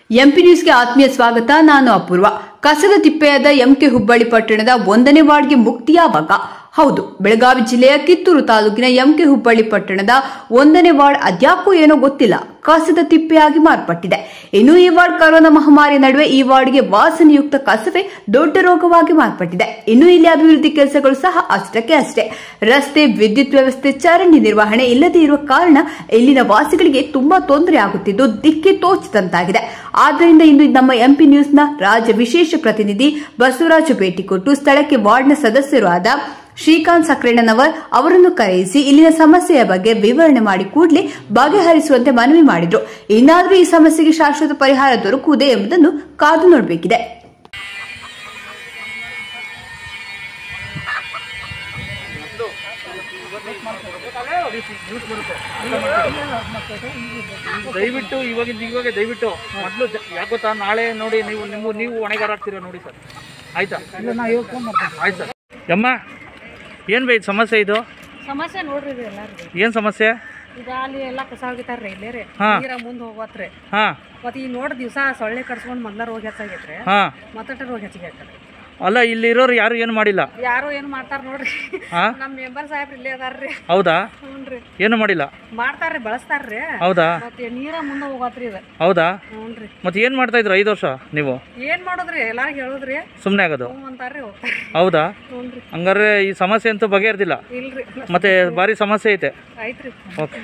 MP ನ್ಯೂಸ್ಗೆ ಆತ್ಮೀಯ ಸ್ವಾಗತ ನಾನು ಅಪೂರ್ವ ಕಸದ ತಿಪ್ಪೆಯಾದ ಎಂಕೆ ಹುಬ್ಬಳ್ಳಿ ಪಟ್ಟಣದ ಒಂದನೇ ವಾರ್ಡ್ಗೆ ಮುಕ್ತಿ ಯಾವಾಗ ಹೌದು ಬೆಳಗಾವಿ ಜಿಲ್ಲೆಯ ಕಿತ್ತೂರು ತಾಲೂಕಿನ ಎಂಕೆ ಹುಬ್ಬಳ್ಳಿ ಪಟ್ಟಣದ ಒಂದನೇ ವಾರ್ಡ್ ಅದ್ಯಾಕೂ ಏನೋ ಗೊತ್ತಿಲ್ಲ ಕಸದ ತಿಪ್ಪೆಯಾಗಿ ಮಾರ್ಪಟ್ಟಿದೆ ಇನ್ನು ಈ ವಾರ್ಡ್ ಕರೋನಾ ಮಹಾಮಾರಿ ನಡುವೆ ಈ ವಾರ್ಡ್ಗೆ ವಾಸನೆಯುಕ್ತ ಕಸವೇ ದೊಡ್ಡ ರೋಗವಾಗಿ ಮಾರ್ಪಟ್ಟಿದೆ ಇನ್ನು ಇಲ್ಲಿ ಅಭಿವೃದ್ಧಿ ಕೆಲಸಗಳು ಸಹ ಅಷ್ಟಕ್ಕೆ ಅಷ್ಟೇ ರಸ್ತೆ ವಿದ್ಯುತ್ ವ್ಯವಸ್ಥೆ ಚರಂಡಿ ನಿರ್ವಹಣೆ ಇಲ್ಲದೇ ಇರುವ ಕಾರಣ ಇಲ್ಲಿನ ವಾಸಿಗಳಿಗೆ ತುಂಬಾ ತೊಂದರೆ ಆಗುತ್ತಿದ್ದು ದಿಕ್ಕಿ ತೋಚಿದಂತಾಗಿದೆ ಆದ್ದರಿಂದ ಇಂದು ನಮ್ಮ ಎಂಪಿ ನ್ಯೂಸ್ನ ರಾಜ್ಯ ವಿಶೇಷ ಪ್ರತಿನಿಧಿ ಬಸವರಾಜು ಭೇಟಿ ಕೊಟ್ಟು ಸ್ಥಳಕ್ಕೆ ವಾರ್ಡ್ನ ಸದಸ್ಯರು ಆದ ಶ್ರೀಕಾಂತ್ ಸಕ್ರೇಣ್ಣನವರ್ ಅವರನ್ನು ಕರೆಯಿಸಿ ಇಲ್ಲಿನ ಸಮಸ್ಯೆಯ ಬಗ್ಗೆ ವಿವರಣೆ ಮಾಡಿ ಕೂಡಲೇ ಬಗೆಹರಿಸುವಂತೆ ಮನವಿ ಮಾಡಿದ್ರು ಇನ್ನಾದರೂ ಈ ಸಮಸ್ಯೆಗೆ ಶಾಶ್ವತ ಪರಿಹಾರ ದೊರಕುವುದೇ ಎಂಬುದನ್ನು ಕಾದು ನೋಡಬೇಕಿದೆ ದಯವಿಟ್ಟು ಇವಾಗಿಂದ ಇವಾಗ ದಯವಿಟ್ಟು ಮೊದಲು ಯಾಕೆ ಗೊತ್ತಾ ನಾಳೆ ನೋಡಿ ನೀವು ನಿಮ್ಮ ನೀವು ಹೊಣೆಗಾರ ಆಗ್ತೀರಾ ನೋಡಿ ಸರ್ ಆಯ್ತಾ ಆಯ್ತು ಸರ್ ಅಮ್ಮ ಏನು ಬೈ ಸಮಸ್ಯೆ ಇದು ಸಮಸ್ಯೆ ನೋಡ್ರಿ ಇದು ಎಲ್ಲಾರ್ದು ಏನು ಸಮಸ್ಯೆ ಈಗ ಅಲ್ಲಿ ಎಲ್ಲ ಕಸ ಹೋಗಿತಾರ್ರಿ ಇಲ್ಲೇ ರೀ ಹಾ. ನೀರ ಮುಂದೆ ಹೋಗತ್ರಿ ಹಾಂ ಮತ್ತೆ ಈಗ ನೋಡ್ ದಿವಸ ಸೊಳ್ಳೆ ಕಡ್ಸ್ಕೊಂಡ್ ಮೊದ್ಲ ರೋಗ ಹೆಚ್ಚಾಗೈತ್ರಿ ಹಾಂ ಮತ್ತಟ ರೋಗ ಹೆಚ್ಚಿಗೆ ಆಯ್ತದೆ ಅಲ್ಲ ಇಲ್ಲಿರೋರು ಯಾರು ಏನು ಮಾಡಿಲ್ಲ ಯಾರೋ ಏನ್ ಮಾಡ್ತಾರ ನೋಡ್ರಿ ಹಾಂ ನಮ್ಮ ಮೆಂಬರ್ ಸಾಹೇಬ್ರ ಇಲ್ಲೇ ಅದಾರ್ರಿ ಹೌದಾ ಹ್ಞೂನ್ರಿ ಏನು ಮಾಡಿಲ್ಲ ಮಾಡ್ತಾರ್ರಿ ಬಳಸ್ತಾರ್ರಿ ಹೌದಾ ಮತ್ತೆ ನೀರ ಮುಂದೆ ಹೋಗತ್ರಿ ಇದು ಹೌದಾ ಹ್ಞೂನ್ರಿ ಮತ್ತೆ ಏನು ಮಾಡ್ತಾ ಇದ್ರು ಐದು ವರ್ಷ ನೀವು ಏನ್ ಮಾಡೋದ್ರಿ ಎಲ್ಲಾರ್ಗ ಹೇಳುದ್ರಿ ಸುಮ್ಮನೆ ಆಗೋದು ಹ್ಞೂ ಅಂತಾರ್ರಿ ಹೋಗ್ತಾರ್ರಿ ಹೌದಾ ಹ್ಞೂನ್ರಿ ಹಂಗಾರೆ ಈ ಸಮಸ್ಯೆ ಅಂತೂ ಬಗೆಹರ್ದಿಲ್ಲ ಇಲ್ರಿ ಮತ್ತೆ ಭಾರಿ ಸಮಸ್ಯೆ ಐತೆ ಐತ್ರಿ ಓಕೆ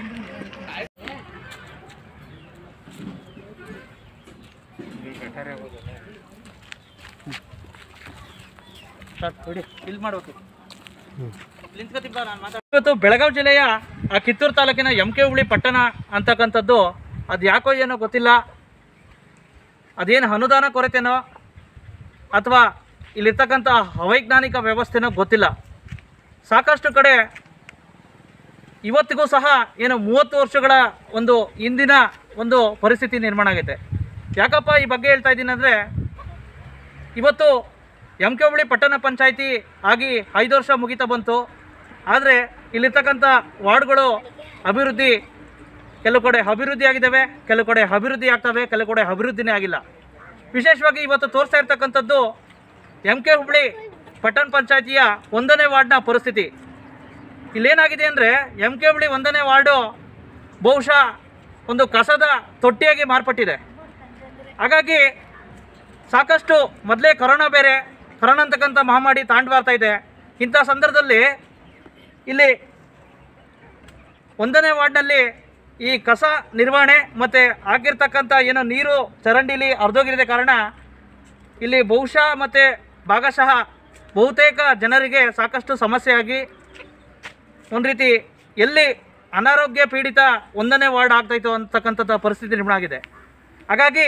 ಇವತ್ತು ಬೆಳಗಾವಿ ಜಿಲ್ಲೆಯ ಆ ಕಿತ್ತೂರು ತಾಲೂಕಿನ ಎಂ ಕೆ ಹುಳಿ ಪಟ್ಟಣ ಅಂತಕ್ಕಂಥದ್ದು ಅದು ಯಾಕೋ ಏನೋ ಗೊತ್ತಿಲ್ಲ ಅದೇನು ಅನುದಾನ ಕೊರತೆನೋ ಅಥವಾ ಇಲ್ಲಿರ್ತಕ್ಕಂಥ ಅವೈಜ್ಞಾನಿಕ ವ್ಯವಸ್ಥೆನೋ ಗೊತ್ತಿಲ್ಲ ಸಾಕಷ್ಟು ಕಡೆ ಇವತ್ತಿಗೂ ಸಹ ಏನು ಮೂವತ್ತು ವರ್ಷಗಳ ಒಂದು ಇಂದಿನ ಒಂದು ಪರಿಸ್ಥಿತಿ ನಿರ್ಮಾಣ ಆಗೈತೆ ಯಾಕಪ್ಪ ಈ ಬಗ್ಗೆ ಹೇಳ್ತಾ ಇದ್ದೀನಿ ಅಂದರೆ ಇವತ್ತು ಎಂ ಕೆ ಹುಳಿ ಪಟ್ಟಣ ಪಂಚಾಯಿತಿ ಆಗಿ ಐದು ವರ್ಷ ಮುಗಿತಾ ಬಂತು ಆದರೆ ಇಲ್ಲಿರ್ತಕ್ಕಂಥ ವಾರ್ಡ್ಗಳು ಅಭಿವೃದ್ಧಿ ಕೆಲವು ಕಡೆ ಅಭಿವೃದ್ಧಿ ಆಗಿದ್ದಾವೆ ಕೆಲವು ಕಡೆ ಅಭಿವೃದ್ಧಿ ಆಗ್ತವೆ ಕೆಲವು ಕಡೆ ಅಭಿವೃದ್ಧಿನೇ ಆಗಿಲ್ಲ ವಿಶೇಷವಾಗಿ ಇವತ್ತು ತೋರಿಸ್ತಾ ಇರ್ತಕ್ಕಂಥದ್ದು ಎಂ ಕೆ ಹುಬ್ಳಿ ಪಟ್ಟಣ ಪಂಚಾಯಿತಿಯ ಒಂದನೇ ವಾರ್ಡ್ನ ಪರಿಸ್ಥಿತಿ ಇಲ್ಲೇನಾಗಿದೆ ಅಂದರೆ ಎಂ ಕೆ ಹುಬ್ಳಿ ಒಂದನೇ ವಾರ್ಡು ಬಹುಶಃ ಒಂದು ಕಸದ ತೊಟ್ಟಿಯಾಗಿ ಮಾರ್ಪಟ್ಟಿದೆ ಹಾಗಾಗಿ ಸಾಕಷ್ಟು ಮೊದಲೇ ಕೊರೋನಾ ಬೇರೆ ಕೊರೋನಾ ಅಂತಕ್ಕಂಥ ಮಹಾಮಾರಿ ತಾಂಡ್ ಬರ್ತಾ ಇದೆ ಇಂಥ ಸಂದರ್ಭದಲ್ಲಿ ಇಲ್ಲಿ ಒಂದನೇ ವಾರ್ಡ್ನಲ್ಲಿ ಈ ಕಸ ನಿರ್ವಹಣೆ ಮತ್ತು ಆಗಿರ್ತಕ್ಕಂಥ ಏನೋ ನೀರು ಚರಂಡಿಲಿ ಹರಿದೋಗಿರೋ ಕಾರಣ ಇಲ್ಲಿ ಬಹುಶಃ ಮತ್ತು ಭಾಗಶಃ ಬಹುತೇಕ ಜನರಿಗೆ ಸಾಕಷ್ಟು ಸಮಸ್ಯೆಯಾಗಿ ಒಂದು ರೀತಿ ಎಲ್ಲಿ ಅನಾರೋಗ್ಯ ಪೀಡಿತ ಒಂದನೇ ವಾರ್ಡ್ ಆಗ್ತಾಯಿತ್ತು ಅಂತಕ್ಕಂಥದ್ದು ಪರಿಸ್ಥಿತಿ ನಿರ್ಮಾಣ ಆಗಿದೆ ಹಾಗಾಗಿ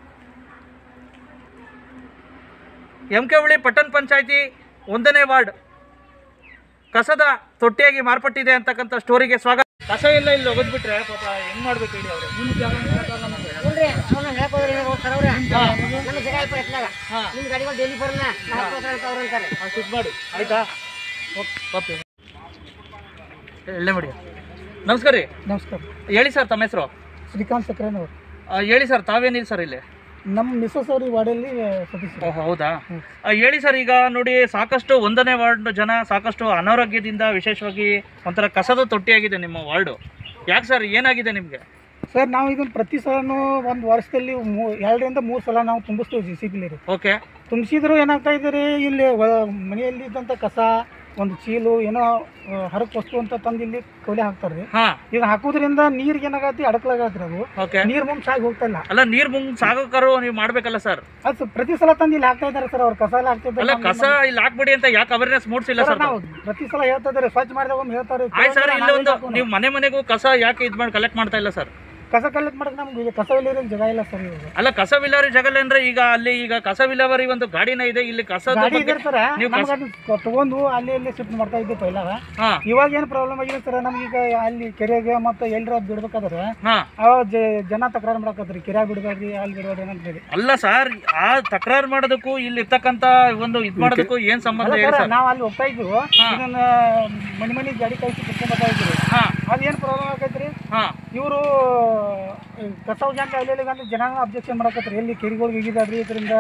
ಎಂ ಕೆ ಹುಳಿ ಪಟ್ಟಣ ಪಂಚಾಯಿತಿ ಒಂದನೇ ವಾರ್ಡ್ ಕಸದ ತೊಟ್ಟಿಯಾಗಿ ಮಾರ್ಪಟ್ಟಿದೆ ಅಂತಕ್ಕಂಥ ಸ್ಟೋರಿಗೆ ಸ್ವಾಗತ ಕಸ ಎಲ್ಲ ಇಲ್ಲಿ ಒಗದ್ಬಿಟ್ರೆ ಪಾಪ ಹೆಂಗ್ ಮಾಡ್ಬೇಕು ಹೇಳಿ ಅವರು ನಿಮ್ಮ ಜಾಗ ನೋಡ್ರಿ ಅವ್ನ ಹೇಳ್ಕೋದ್ರಿ ಸರ್ ಅವ್ರೆ ನಮ್ಮ ಜಾಗ ಇಪ್ಪ ಎತ್ಲಾಗ ಹಾ. ನಿಮ್ ಗಾಡಿಗಳು ಡೈಲಿ ಬರಲ್ಲ ನಾ ಹಾಕ್ಕೋತಾರ ಅಂತ ಅವ್ರು ಅಂತಾರೆ ಶುದ್ಧ ಮಾಡಿ ಆಯ್ತಾ ಓಕೆ ಎಳ್ಳೆ ಮಾಡಿ ನಮಸ್ಕಾರ ರೀ ನಮಸ್ಕಾರ ಹೇಳಿ ಸರ್ ತಮ್ಮ ಹೆಸರು ಶ್ರೀಕಾಂತ್ ಸಕ್ರೇನವರು ಹೇಳಿ ಸರ್ ತಾವೇನಿಲ್ಲ ಸರ್ ಇಲ್ಲಿ ನಮ್ಮ ಮಿಸಸ್ ಅವ್ರ ಈ ವಾರ್ಡಲ್ಲಿ ಸದಸ್ಯರು ಓಹ್ ಹೌದಾ ಆ, ಹೇಳಿ ಸರ್ ಈಗ ನೋಡಿ ಸಾಕಷ್ಟು ಒಂದನೇ ವಾರ್ಡ್ ಜನ ಸಾಕಷ್ಟು ಅನಾರೋಗ್ಯದಿಂದ ವಿಶೇಷವಾಗಿ ಒಂಥರ ಕಸದ ತೊಟ್ಟಿಯಾಗಿದೆ ನಿಮ್ಮ ವಾರ್ಡು ಯಾಕೆ ಸರ್ ಏನಾಗಿದೆ ನಿಮಗೆ ಸರ್ ನಾವು ಇದನ್ನು ಪ್ರತಿ ಸಲನೂ ಒಂದು ವರ್ಷದಲ್ಲಿ ಮೂ ಎರಡರಿಂದ ಮೂರು ಸಲ ನಾವು ತುಂಬಿಸ್ತೀವಿ ಜಿ ಸಿ ಬಿಲಿ ರೀ ಓಕೆ ತುಂಬಿಸಿದ್ರು ಏನಾಗ್ತಾ ಇದೆ ರೀ ಇಲ್ಲಿ ವ- ಮನೆಯಲ್ಲಿ ಇದ್ದಂಥ ಕಸ ಒಂದು ಚೀಲು ಏನೋ ಹರಕು ವಸ್ತು ಅಂತ ತಂದು ಇಲ್ಲಿ ಕೊಲೆ ಹಾಕ್ತಾರೆ ರೀ ಹಾ ಇದನ್ನ ಹಾಕೋದ್ರಿಂದ ನೀರಿಗೆ ಏನಾಗತ್ತಿ ಅಡಕ್ಲಾಗತ್ರಿ ಅದು ಓಕೆ ನೀರು ಮುಂದೆ ಸಾಗಿ ಹೋಗ್ತಾ ಇಲ್ಲ ಅಲ್ಲ ನೀರ್ ಮುಂಗ್ ಸಾಗೋಕರು ನೀವು ಮಾಡ್ಬೇಕಲ್ಲ ಸರ್ ಅದು ಪ್ರತಿ ಸಲ ತಂದು ಇಲ್ಲಿ ಹಾಕ್ತಾ ಇದ್ದಾರೆ ಸರ್ ಅವ್ರು ಕಸ ಎಲ್ಲ ಹಾಕ್ತಾ ಅಲ್ಲ ಇದ್ದಾರೆ ಕಸ ಇಲ್ಲಿ ಹಾಕ್ಬಿಡಿ ಅಂತ ಯಾಕೆ ಅವೇರ್ನೆಸ್ ಮೂಡ್ಸಿಲ್ಲ ಸರ್ ಸರ್ ನಾವು ಪ್ರತಿ ಸಲ ಹೇಳ್ತಾ ಇದ್ದಾರೆ ಸ್ವಚ್ಛ ಮಾಡಿದಾಗ ಒಮ್ಮೆ ಹೇಳ್ತಾರೆ ಆಯ್ತು ಸರ್ ಇಲ್ಲಿ ಒಂದು ನೀವು ಮನೆ ಮನೆಗೂ ಕಸ ಯಾಕೆ ಇದು ಮಾಡಿ ಕಲೆಕ್ಟ್ ಮಾಡ್ತಾ ಇಲ್ಲ ಸರ್ ಕಸ ಕಲೆಕ್ಟ್ ಮಾಡಕ್ಕೆ ನಮ್ಗೆ ಇಲ್ಲಿ ಕಸ ಇಲ್ಲಿರೋ ಜಾಗ ಇಲ್ಲ ಸರ್ ಇವಾಗ ಅಲ್ಲ ಕಸ ವಿಲೇವಾರಿ ಜಗಲ್ ಅಂದ್ರೆ ಈಗ ಅಲ್ಲಿ ಈಗ ಕಸ ವಿಲೇವಾರಿ ಒಂದು ಗಾಡಿನ ಇದೆ ಇಲ್ಲಿ ಕಸದ ಗಾಡಿ ಬಗ್ಗೆ ಇದೆ ಸರ್ ನೀವು ನಮ್ಗೆ ಅದನ್ನ ತಗೊಂಡು ಅಲ್ಲಿ ಇಲ್ಲಿ ಶಿಫ್ಟ್ ಮಾಡ್ತಾ ಇದ್ದೆ ಪೈಲ ಹಾ ಇವಾಗ ಏನು ಪ್ರಾಬ್ಲಮ್ ಆಗಿದೆ ಸರ್ ನಮ್ಗೀಗ ಅಲ್ಲಿ ಕೆರೆಗೆ ಮತ್ತೆ ಎಲ್ಲರ ಬಿಡ್ಬೇಕಾದ್ರೆ ಹಾ ಅವಾಗ ಜ- ಜನ ತಕರಾರು ಮಾಡಕತ್ರಿ ಕೆರೆ ಬಿಡ್ಬೇಡ್ರಿ ಅಲ್ಲಿ ಬಿಡ್ಬೇಡ್ರಿ ಅಂತ ಹೇಳಿ ಅಲ್ಲ ಸರ್ ಆ ತಕರಾರು ಮಾಡೋದಕ್ಕೂ ಇಲ್ಲಿ ಇರ್ತಕ್ಕಂತ ಒಂದು ಇದ್ ಮಾಡೋದಕ್ಕೂ ಏನ್ ಸಂಬಂಧ ಅಲ್ಲ ಹೇಳಿ ಸರ್ ಸರ್ ನಾವು ಅಲ್ಲಿ ಹೋಗ್ತಾ ಇದ್ವು ಇದನ್ನ ಮನೆ ಮನೆ ಗಾಡಿ ಕಳಿಸಿ ಕುತ್ಕೊಂಡ್ ಬರ್ತಾ ಇದ್ರಿ ಹಾ ಅದೇನು ಪ್ರಾಬ್ಲಮ್ ಆಗೈತ್ರಿ ಹಾ ಇವರು ಕಸ ಹೋಗ್ಯಾಂತ ಅಲ್ಲಿ ಅಂದ್ರೆ ಜನ ಅಬ್ಜೆಕ್ಷನ್ ಮಾಡಕತ್ತಾರೆ ಎಲ್ಲಿ ಕೆರಿಗಳಿಗೆ ಹೋಗಿದಾರ್ರಿ ಇದರಿಂದ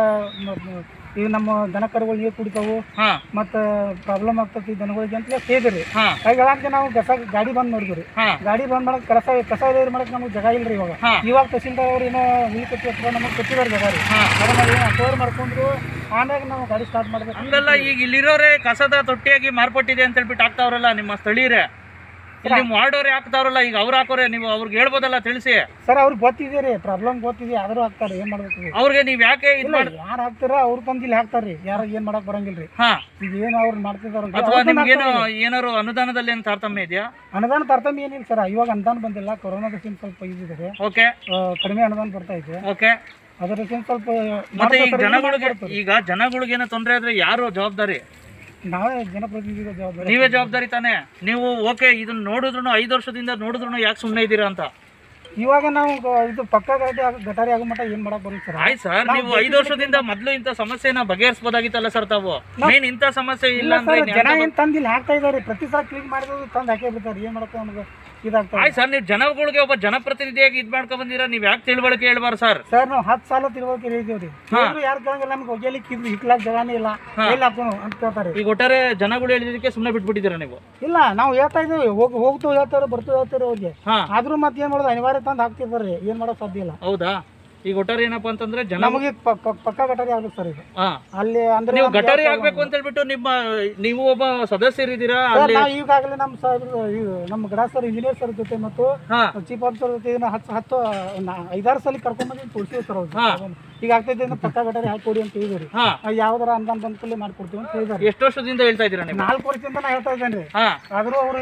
ಈಗ ನಮ್ಮ ದನ ಕರುಗಳು ನೀರು ಕುಡಿತಾವು ಹಾ ಮತ್ತು ಪ್ರಾಬ್ಲಮ್ ಆಗ್ತೈತಿ ದನಗಳಿಗೆ ಅಂತಲೇ ಕೇಳಿದ್ರಿ ಹಾ ಹಾಗೆ ಹೇಳಂತ ನಾವು ಕಸ ಗಾಡಿ ಬಂದ್ ನೋಡಿದ್ರಿ ಹಾ ಗಾಡಿ ಬಂದ್ ಮಾಡಕ್ ಕಸ ಕಸ ಇರೋರು ಮಾಡಕ್ ನಮ್ಗೆ ಜಾಗ ಇಲ್ರಿ ಇವಾಗ ಹಾ. ಇವಾಗ ತಹಸೀಲ್ದಾರ್ ಅವ್ರು ಏನೋ ಹುಲ್ ಕಟ್ಟಿ ಹತ್ರ ನಮಗೆ ಕೊಟ್ಟಿದ್ದಾರೆ ಜಾಗ ರೀ ಹಾ. ಅದನ್ನ ಏನು ಅಕ್ವೈರ್ ಮಾಡ್ಕೊಂಡ್ರು ಆಮ್ಯಾಗ ನಾವು ಗಾಡಿ ಸ್ಟಾರ್ಟ್ ಮಾಡ್ಬೇಕು ಹಂಗಲ್ಲ ಈಗ ಇಲ್ಲಿರೋರೆ ಕಸದ ತೊಟ್ಟಿಯಾಗಿ ಮಾರ್ಪಟ್ಟಿದೆ ಅಂತ ಹೇಳ್ಬಿಟ್ಟು ಹಾಕ್ತಾವ್ರಲ್ಲ ನಿಮ್ಮ ಸ್ಥಳೀಯರೇ ಇಲ್ಲಿ ನಿಮ್ಮ ವಾರ್ಡವ್ರೆ ಹಾಕ್ತಾವ್ರಲ್ಲ ಈಗ ಅವ್ರು ಹಾಕೋರೆ ನೀವು ಅವ್ರಿಗೆ ಹೇಳ್ಬೋದಲ್ಲ ತಿಳಿಸಿ ಸರ್ ಅವ್ರಿಗೆ ಗೊತ್ತಿದೆ ರೀ ಪ್ರಾಬ್ಲಮ್ ಗೊತ್ತಿದೆ ಆದರೂ ಹಾಕ್ತಾರೆ ಏನ್ ಮಾಡ್ಬೇಕು ರೀ? ಅವ್ರಿಗೆ ನೀವ್ ಯಾಕೆ ಇದ್ ಇಲ್ಲ ಮಾಡ್ ಯಾರು ಹಾಕ್ತಾರ ಅವ್ರು ತಂದು ಇಲ್ಲಿ ಹಾಕ್ತಾರ್ರಿ ಯಾರು ಏನ್ ಮಾಡಕ್ ಬರಂಗಿಲ್ರಿ ಹಾ ಈಗ ಏನು ಅವ್ರು ಮಾಡ್ತಿದಾರ ಅಥವಾ ನಿಮ್ಗೇನು ಏನಾರು ಅನುದಾನದಲ್ಲಿ ಏನು ತಾರತಮ್ಯ ಇದೆಯಾ ಅನುದಾನ ತಾರತಮ್ಯ ಏನಿಲ್ಲ ಸರ್ ಇವಾಗ ಅನುದಾನ ಬಂದಿಲ್ಲ ಕೊರೋನಾ ದೃಷ್ಟಿಯಿಂದ ಸ್ವಲ್ಪ ಇದಿದೆ ಓಕೆ ಕಡಿಮೆ ಅನುದಾನ ಬರ್ತಾ ಇದೆ ಓಕೆ ಅದರ ದೃಷ್ಟಿಯಿಂದ ಸ್ವಲ್ಪ ಮತ್ತೆ ಈಗ ಮಾಡ್ತಾರೆ ಸರ್, ಜನಗಳಿಗೆ ಮಾಡ್ತಾರೆ. ಈಗ ಜನಗಳಿಗೆ ಏನೋ ತೊಂದರೆ ಆದ್ರೆ ಯಾರು ಜವಾಬ್ದಾರಿ ನಾವೇ ಜನಪ್ರತಿನಿಧಿಗಳ ಜವಾಬ್ದಾರಿ ನೀವೇ ಜವಾಬ್ದಾರಿ ತಾನೇ ನೀವು ಓಕೆ ಇದನ್ನ ನೋಡಿದ್ರು ಐದು ವರ್ಷದಿಂದ ನೋಡಿದ್ರು ಯಾಕೆ ಸುಮ್ಮನೆ ಇದ್ದೀರಾ ಅಂತ ಇವಾಗ ನಾವು ಗ- ಇದು ಪಕ್ಕ ಗಟ್ಟಿ ಆಗ ಗಟಾರಿ ಆಗೋ ಮಟ್ಟ ಏನ್ ಮಾಡಕ್ ಬರುತ್ತೆ ಸರ್ ಆಯ್ತು ಸರ್ ನೀವು ಐದು ವರ್ಷದಿಂದ ಮೊದಲು ಇಂಥ ಸಮಸ್ಯೆನ ಬಗೆಹರಿಸಬಹುದಾಗಿತ್ತಲ್ಲ ಸರ್ ತಾವು ಮೇನ್ ಇಂಥ ಸಮಸ್ಯೆ ಇಲ್ಲ ಇಲ್ಲ ಅಂದ್ರೆ ಸರ್ ಜನ ಏನ್ ತಂದು ಇಲ್ಲಿ ಹಾಕ್ತಾ ಇದಾರೆ ಪ್ರತಿ ಸಲ ಕ್ಲೀನ್ ಮಾಡಿದ್ರು ತಂದು ಹಾಕೇ ಬಿಡ್ತಾರೆ ಏನ್ ಮಾಡಕ್ಕೆ ನಮ್ಗೆ ಇದಾಗ್ತದೆ ಆಯ್ತು ಸರ್ ನೀವು ಜನಗಳಿಗೆ ಒಬ್ಬ ಜನಪ್ರತಿನಿಧಿಯಾಗಿ ಇದ್ ಮಾಡ್ಕೊಂಡ್ ಬಂದಿರಾ ನೀವ್ ಯಾಕೆ ತಿಳುವಳಿಕೆ ಹೇಳ್ಬಾರ ಸರ್ ಸರ್ ನಾವು ಹತ್ತು ಸಾಲ ತಿರುವಳಿಕೆ ಹೇಳಿದೇವ್ರಿ ಕೇಳಿದ್ರು ಯಾರು ಕೇಳಂಗಿಲ್ಲ ನಮ್ಗೆ ಒಗ್ಯಲಿಕ್ಕೆ ಇದ್ದು ಹಿಕ್ಲಾಕ್ ಜಾಗನೇ ಇಲ್ಲ ಎಲ್ಲಿ ಹಾಕೋನು ಅಂತ ಕೇಳ್ತಾರೆ ಈಗ ಒಟ್ಟಾರೆ ಜನಗಳು ಹೇಳಿದಕ್ಕೆ ಸುಮ್ಮನೆ ಬಿಟ್ಬಿಟ್ಟಿದ್ದೀರಾ ನೀವು ಇಲ್ಲ ನಾವು ಹೇಳ್ತಾ ಇದ್ದೀವಿ ಹೋಗ್ ಹೋಗ್ತು ಹೇಳ್ತಾರೆ ಬರ್ತು ಹೇಳ್ತಾರೆ ಅವ್ರಿಗೆ ಹಾ ಆದ್ರೂ ಮತ್ತೆ ಏನ್ ಮಾಡೋದು ಅನಿವಾರ್ಯ ತಂದು ಹಾಕ್ತಿದ್ದಾರೆ ಏನ್ ಮಾಡೋದು ಸಾಧ್ಯ ಇಲ್ಲ ಹೌದಾ ಈಗ ಒಟ್ಟಾರೆ ಏನಪ್ಪಾ ಅಂತಂದ್ರೆ ಜನ ನಮಗೆ ಪ- ಪ- ಪಕ್ಕ ಗಟಾರಿ ಆಗ್ಬೇಕು ಸರ್ ಇದು ಹಾ ಅಲ್ಲಿ ಅಂದ್ರೆ ನೀವು ನಮ್ಗೆ ಗಟಾರಿ ಯಾವ ಆಗ್ಬೇಕು ಅಂತ ಹೇಳ್ಬಿಟ್ಟು ನಿಮ್ಮ ನೀವು ಒಬ್ಬ ಸದಸ್ಯರಿದ್ದೀರಾ ಸರ್, ಅಲ್ಲಿ ನಾವು ಈಗಾಗಲೇ ನಮ್ಮ ಸಾಹೇಬ್ರು ಇದು ನಮ್ಮ ಗಡ ಸರ್ ಇಂಜಿನಿಯರ್ ಸರ್ ಜೊತೆ ಮತ್ತು ಹಾ ಚೀಫ್ ಆಫೀಸರ್ ಜೊತೆ ಇದನ್ನ ಹತ್ತು ಹತ್ತು ನಾ- ಐದಾರು ಸಲ ಕರ್ಕೊಂಡ್ಬಂದು ತೋರಿಸಿವಿ ಸರ್ ಅವ್ರು ಹಾ. ಈಗ ಆಗ್ತೈತೆ ಅಂದ್ರೆ ಪಕ್ಕ ಗಟಾರಿ ಹಾಕೊಡಿ ಅಂತ ಹೇಳಿದ್ರಿ ಹಾ ಯಾವ್ದಾರ ಅನುದಾನ ಬಂದಲ್ಲಿ ಮಾಡ್ಕೊಡ್ತೀವಿ ಅಂತ ಹೇಳಿದಾರೆ ಎಷ್ಟು ವರ್ಷದಿಂದ ಹೇಳ್ತಾ ಇದ್ದೀರಾ ನೀವು ನಾಲ್ಕು ವರ್ಷದಿಂದ ನಾ ಹೇಳ್ತಾ ಇದ್ದೇನೆ ರೀ ಹಾ ಆದ್ರೂ ಅವರು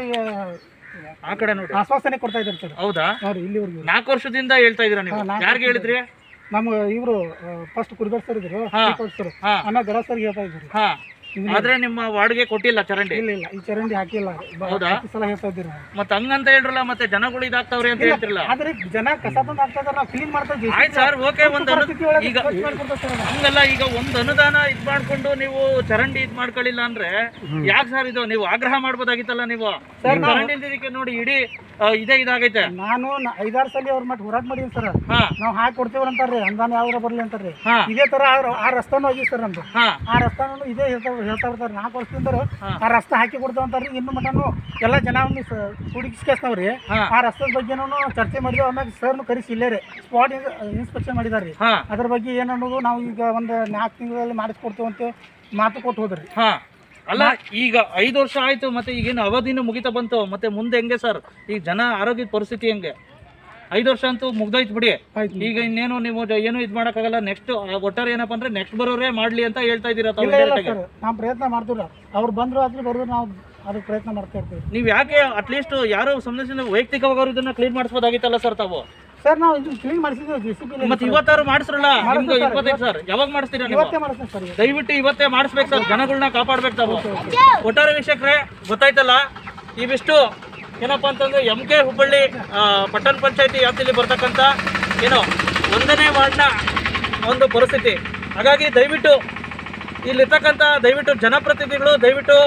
ಆ ಕಡೆ ನೋಡಿ ಆಶ್ವಾಸನೆ ಕೊಡ್ತಾ ಇದ್ದಾರೆ ಸರ್ ಹೌದಾ ಅವ್ರು ಇಲ್ಲಿವರೆಗೂ ನಾಲ್ಕು ವರ್ಷದಿಂದ ಹೇಳ್ತಾ ಇದ್ದೀರಾ ನೀವು ಹಾ, ನಾಲ್ಕು ಯಾರಿಗೆ ಹೇಳಿದ್ರಿ ನಮ್ಗೆ ಇವರು ಫಸ್ಟ್ ಕುರುಬೇರ್ ಸರ್ ಇದ್ರು ಹಾ. ಸರ್ ಹಾ ಆಮೇಲೆ ಗಡ ಸರ್ಗೆ ಹೇಳ್ತಾ ಇದ್ರು ಹಾ ಆದ್ರೆ ನಿಮ್ಮ ವಾರ್ಡ್ಗೆ ಕೊಟ್ಟಿಲ್ಲ ಚರಂಡಿ ಇಲ್ಲ ಇಲ್ಲ ಈ ಚರಂಡಿ ಹಾಕಿಲ್ಲ ಬ- ಹೌದಾ? ಹತ್ತು ಸಲ ಹೇಳ್ತಾ ಇದ್ದೀರಿ ನಾವು. ಮತ್ತೆ ಹಂಗಂತ ಹೇಳ್ರಲ್ಲ ಮತ್ತೆ ಜನಗಳು ಇದಾಗ್ತಾವ್ರೆ ಅಂತ ಹೇಳ್ತಿರಲ್ಲ ಆದ್ರೆ ಜನ ಕಸ ತಂದು ಹಾಕ್ತಾ ಇದಾರೆ ನಾವು ಕ್ಲೀನ್ ಮಾಡ್ತಾ ಇದ್ದೀವಿ ಆಯ್ತು ಸರ್ ಓಕೆ ಒಂದು ಅನು ಪರಿಸ್ಥಿತಿ ಒಳಗೆ ಈಗ ಸ್ವಚ್ಛ ಮಾಡ್ಕೊಡ್ತಾ ಸರ್ ನಾವು. ಹಂಗಲ್ಲ ಈಗ ಒಂದು ಅನುದಾನ ಇದ್ ಮಾಡ್ಕೊಂಡು ನೀವು ಚರಂಡಿ ಇದ್ ಮಾಡ್ಕೊಳ್ಳಿಲ್ಲ ಅಂದ್ರೆ ಯಾಕೆ ಸರ್ ಇದು ನೀವು ಆಗ್ರಹ ಮಾಡ್ಬೋದಾಗಿತ್ತಲ್ಲ ನೀವು ನಿಮ್ ಚರಂಡಿ ಇಲ್ದಿದ್ದಕ್ಕೆ ನೋಡಿ ಇಡೀ ಆ, ಇದೇ ಇದಾಗೈತೆ ನಾನು ನ- ಐದಾರು ಸಲ ಅವ್ರ ಮಟ್ಟ ಹೋರಾಟ ಮಾಡೀನಿ ಸರ್ ಹಾ ನಾವು ಹಾಕಿ ಕೊಡ್ತೀವಿ ಅಂತಾರ್ರಿ ಅನುದಾನ ಯಾವ್ದಾರ ಬರ್ಲಿ ಅಂತಾರ್ರಿ ಹಾ ಇದೇ ತರ ಆ- ಆ ರಸ್ತಾನು ಹೋಗಿ ಸರ್ ನಮ್ದು ಹಾ ಆ ರಸ್ತಾನು ಇದೇ ಹೇಳ್ತಾ ಹೇಳ್ತಾ ಬರ್ತಾರೆ ನಾಲ್ಕು ವರ್ಷದಿಂದ ಹಾ. ಆ ರಸ್ತೆ ಹಾಕಿ ಕೊಡ್ತಾವ ಅಂತಾರ್ರಿ ಇನ್ನು ಮಟನು ಎಲ್ಲ ಜನ ಹುಡುಗಿಸ್ಕೇಸ್ತಾವ್ರಿ ಹಾ. ಆ ರಸ್ತೆ ಬಗ್ಗೆನೂ ಚರ್ಚೆ ಮಾಡಿದ್ವಿ ಆಮ್ಯಾಗ ಸರ್ನು ಕರೆಸಿ ಇಲ್ಲೇ ರೀ ಸ್ಪಾಟ್ ಇನ್ಸ್ಪೆಕ್ಷನ್ ಮಾಡಿದಾರ್ರಿ ಹಾ ಅದ್ರ ಬಗ್ಗೆ ಏನು ಅನ್ನೋದು ನಾವು ಈಗ ಒಂದು ನಾಲ್ಕು ತಿಂಗಳಲ್ಲಿ ಮಾಡಿಸ್ಕೊಡ್ತೀವಿ ಅಂತ ಮಾತು ಕೊಟ್ಟು ಹೋದ್ರಿ ಹಾ ಅಲ್ಲ ಈಗ ಐದು ವರ್ಷ ಆಯ್ತು ಮತ್ತೆ ಈಗೇನು ಅವಧಿನೂ ಮುಗಿತಾ ಬಂತು ಮತ್ತೆ ಮುಂದೆ ಹೆಂಗೆ ಸರ್ ಈಗ ಜನ ಆರೋಗ್ಯದ ಪರಿಸ್ಥಿತಿ ಹೆಂಗೆ ಐದು ವರ್ಷ ಅಂತೂ ಮುಗ್ದೋಯ್ತು ಬಿಡಿ ಆಯ್ತು ಈಗ ಇನ್ನೇನು ನೀವು ಜ- ಏನು ಇದು ಮಾಡೋಕ್ಕಾಗಲ್ಲ ನೆಕ್ಸ್ಟ್ ಒಟ್ಟಾರೆ ಏನಪ್ಪ ಅಂದ್ರೆ ನೆಕ್ಸ್ಟ್ ಬರೋರೇ ಮಾಡ್ಲಿ ಅಂತ ಹೇಳ್ತಾ ಇದ್ದೀರಾ ತಾವು ಇಲ್ಲ ಇಲ್ಲ direct ಆಗಿ. ಸರ್ ನಾವು ಪ್ರಯತ್ನ ಮಾಡ್ತೀವಿ ಅವ್ರು ಬಂದ್ರು ಆದ್ರೆ ಬರೋದು ನಾವು ಅದಕ್ಕೆ ಪ್ರಯತ್ನ ಮಾಡ್ತಾ ಇರ್ತೀವಿ ನೀವು ಯಾಕೆ ಅಟ್ಲೀಸ್ಟ್ ಯಾರೋ ಸಂಬಂಧಿಸಿದ ವೈಯಕ್ತಿಕವಾಗಿ ಅವ್ರು ಇದನ್ನ ಕ್ಲೀನ್ ಮಾಡಿಸ್ಬೋದಾಗಿತ್ತಲ್ಲ ಸರ್ ತಾವು ಸರ್ ನಾವು ಇದು ಕ್ಲೀನ್ ಮಾಡಿಸಿದ್ವಿ ಜೆ ಸಿ ಬಿ ಮತ್ತೆ ಇವತ್ತಾರು ಮಾಡಿಸ್ರಲ್ಲ ನಿಮ್ಗೆ ಮಾಡಿಸ್ತೀವಿ ಸರ್, ಇಪ್ಪತ್ತೈದು ಸರ್ ಯಾವಾಗ ಮಾಡಿಸ್ತೀರಾ ನೀವು ಇವತ್ತೇ ಮಾಡಿಸ್ತೀನಿ ಸರ್ ಇವತ್ತು. ದಯವಿಟ್ಟು ಇವತ್ತೇ ಮಾಡಿಸ್ಬೇಕು ಸರ್ ಜನಗಳನ್ನ ಕಾಪಾಡ್ಬೇಕು ತಾವು ಒಟ್ಟಾರೆ ವೀಕ್ಷಕರೇ ಗೊತ್ತಾಯ್ತಲ್ಲ ಇವಿಷ್ಟು ಏನಪ್ಪಾ ಅಂತಂದ್ರೆ ಎಂ ಕೆ ಹುಬ್ಬಳ್ಳಿ ಆ, ಪಟ್ಟಣ ಪಂಚಾಯತಿ ವ್ಯಾಪ್ತಿಯಲ್ಲಿ ಬರ್ತಕ್ಕಂಥ ಏನು ಒಂದನೇ ವಾರ್ಡ್ನ ಒಂದು ಪರಿಸ್ಥಿತಿ ಹಾಗಾಗಿ ದಯವಿಟ್ಟು ಇಲ್ಲಿರ್ತಕ್ಕಂಥ ದಯವಿಟ್ಟು ಜನಪ್ರತಿನಿಧಿಗಳು ದಯವಿಟ್ಟು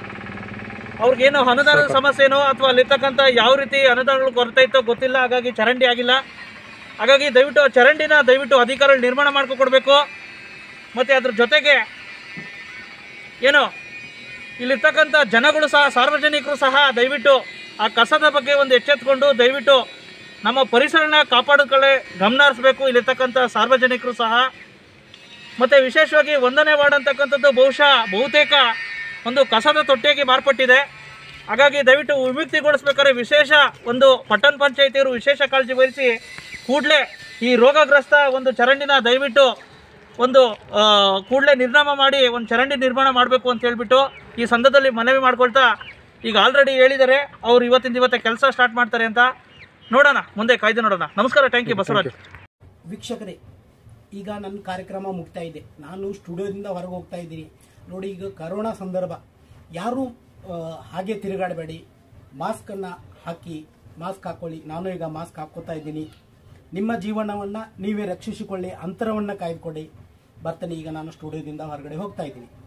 ಅವ್ರಿಗೇನು ಅನುದಾನದ ಸಮಸ್ಯೆನೋ ಅಥವಾ ಅಲ್ಲಿರ್ತಕ್ಕಂಥ ಯಾವ ರೀತಿ ಅನುದಾನಗಳು ಕೊರತೆ ಇತ್ತೋ ಗೊತ್ತಿಲ್ಲ ಹಾಗಾಗಿ ಚರಂಡಿ ಆಗಿಲ್ಲ ಹಾಗಾಗಿ ದಯವಿಟ್ಟು ಆ ಚರಂಡಿನ ದಯವಿಟ್ಟು ಅಧಿಕಾರಿಗಳು ನಿರ್ಮಾಣ ಮಾಡ್ಕೊಡ್ಬೇಕು ಮತ್ತು ಅದ್ರ ಜೊತೆಗೆ ಏನು ಇಲ್ಲಿರ್ತಕ್ಕಂಥ ಜನಗಳು ಸಹ ಸಾರ್ವಜನಿಕರು ಸಹ ದಯವಿಟ್ಟು ಆ ಕಸದ ಬಗ್ಗೆ ಒಂದು ಎಚ್ಚೆತ್ಕೊಂಡು ದಯವಿಟ್ಟು ನಮ್ಮ ಪರಿಸರನ ಕಾಪಾಡಿಕೊಳ್ಳೆ ಗಮನ ಹರಿಸ್ಬೇಕು ಇಲ್ಲಿರ್ತಕ್ಕಂಥ ಸಾರ್ವಜನಿಕರು ಸಹ ಮತ್ತು ವಿಶೇಷವಾಗಿ ಒಂದನೇ ವಾರ್ಡ್ ಅಂತಕ್ಕಂಥದ್ದು ಬಹುಶಃ ಬಹುತೇಕ ಒಂದು ಕಸದ ತೊಟ್ಟಿಯಾಗಿ ಮಾರ್ಪಟ್ಟಿದೆ ಹಾಗಾಗಿ ದಯವಿಟ್ಟು ವಿಮುಕ್ತಿಗೊಳಿಸ್ಬೇಕಾದ್ರೆ ವಿಶೇಷ ಒಂದು ಪಟ್ಟಣ ಪಂಚಾಯತಿಯವರು ವಿಶೇಷ ಕಾಳಜಿ ವಹಿಸಿ ಕೂಡಲೇ ಈ ರೋಗಗ್ರಸ್ತ ಒಂದು ಚರಂಡಿನ ದಯವಿಟ್ಟು ಒಂದು ಕೂಡಲೇ ನಿರ್ನಾಮ ಮಾಡಿ ಒಂದು ಚರಂಡಿ ನಿರ್ಮಾಣ ಮಾಡಬೇಕು ಅಂತ ಹೇಳ್ಬಿಟ್ಟು ಈ ಸಂದರ್ಭದಲ್ಲಿ ಮನವಿ ಮಾಡ್ಕೊಳ್ತಾ ಈಗ ಆಲ್ರೆಡಿ ಹೇಳಿದ್ದಾರೆ ಅವ್ರು ಇವತ್ತಿಂದ ಇವತ್ತೇ ಕೆಲಸ ಸ್ಟಾರ್ಟ್ ಮಾಡ್ತಾರೆ ಅಂತ ನೋಡೋಣ ಮುಂದೆ ಕಾಯ್ದು ನೋಡೋಣ ನಮಸ್ಕಾರ ಥ್ಯಾಂಕ್ ಯು ಬಸವರಾಜ್ ವೀಕ್ಷಕರೇ ಈಗ ನನ್ನ ಕಾರ್ಯಕ್ರಮ ಮುಗ್ತಾ ಇದೆ ನಾನು ಸ್ಟುಡಿಯೋದಿಂದ ಹೊರಗೆ ಹೋಗ್ತಾ ಇದ್ದೀನಿ ನೋಡಿ ಈಗ ಕರೋನಾ ಸಂದರ್ಭ ಯಾರೂ ಆ, ಹಾಗೆ ತಿರುಗಾಡಬೇಡಿ ಮಾಸ್ಕನ್ನು ಹಾಕಿ ಮಾಸ್ಕ್ ಹಾಕೊಳ್ಳಿ ನಾನು ಈಗ ಮಾಸ್ಕ್ ಹಾಕ್ಕೋತಾ ಇದ್ದೀನಿ ನಿಮ್ಮ ಜೀವನವನ್ನು ನೀವೇ ರಕ್ಷಿಸಿಕೊಳ್ಳಿ ಅಂತರವನ್ನು ಕಾಯ್ದುಕೊಳ್ಳಿ ಬರ್ತೇನೆ ಈಗ ನಾನು ಸ್ಟುಡಿಯೋದಿಂದ ಹೊರಗಡೆ ಹೋಗ್ತಾ ಇದ್ದೀನಿ